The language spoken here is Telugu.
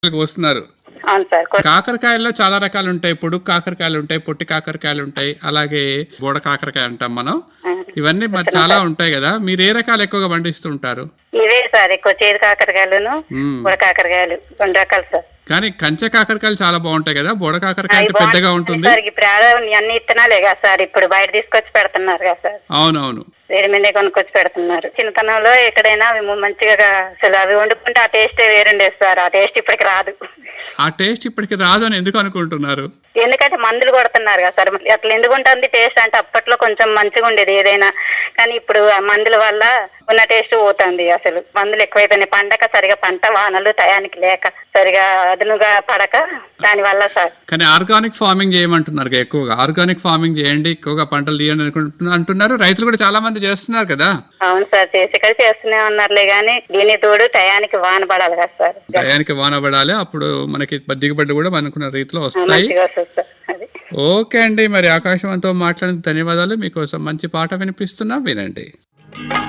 వస్తున్నారు అవును సార్ కొ- కాకరకాయల్లో చాలా రకాలు ఉంటాయి పొడుగు కాకరకాయలు ఉంటాయి పొట్టి కాకరకాయలు ఉంటాయి అలాగే బోడ కాకరకాయ అంటాం మనం ఇవన్నీ మరి చాలా ఉంటాయి కదా మీరు ఏ రకాలు ఎక్కువగా పండిస్తుంటారు ఇవే సార్ ఎక్కువ చేదు కాకరకాయలును మ్మ్. బుడ కాకరకాయలు రెండు రకాలు సార్ కానీ కంచె కాకరకాయలు చాలా బాగుంటాయి కదా బోడ కాకరకాయ అవి అయితే పెద్దగా బాగుంటాయి ఉంటుంది సార్ ఇప్పుడు ఆడ- అన్ని ఇత్తనాలే కదా సార్ ఇప్పుడు బయట తీసుకొచ్చి పెడుతున్నారు కదా సార్ అవునవును రెడీమేడ్ కొనుక్కొచ్చి పెడుతున్నారు చిన్నతనంలో ఎక్కడైనా అవి మంచిగా అసలు అవి వండుకుంటే ఆ టేస్ట్ వేరుండేది సార్ ఆ టేస్ట్ ఇప్పటికి రాదు ఆ టేస్ట్ ఇప్పటికి రాదు అని ఎందుకు అనుకుంటున్నారు ఎందుకంటే మందులు కొడుతున్నారు కదా సార్ అట్లా ఎందుకు ఉంటుంది టేస్ట్ అంటే అప్పట్లో కొంచెం మంచిగా ఉండేది ఏదైనా కానీ ఇప్పుడు ఆ మందుల వల్ల ఉన్న టేస్ట్ పోతుంది అసలు మందులు ఎక్కువైపోయినాయి పండక సరిగా పంట వానలు టయానికి లేక సరిగా అదునుగా పడక దాని వల్ల సార్ కానీ ఆర్గానిక్ ఫార్మింగ్ చేయమంటున్నారు కదా ఎక్కువగా ఆర్గానిక్ ఫార్మింగ్ చేయండి ఎక్కువగా పంటలు తీయండి అనుకుంటున్నా అంటున్నారు రైతులు కూడా చాలా మంది చేస్తున్నారు కదా అవును సార్ చేసి ఇక్కడ చేస్తూనే ఉన్నారులే కానీ దీని తోడు టయానికి వాన పడాలి కదా సార్ టయానికి వాన పడాలి అప్పుడు మనకి దిగుబడి కూడా అనుకున్న రీతిలో వస్తాయి మంచిగా వస్తుంది సార్ అది ఓకే అండి మరి ఆకాశవంతో మాట్లాడిన ధన్యవాదాలు మీకోసం మంచి పాట వినిపిస్తున్నా వినండి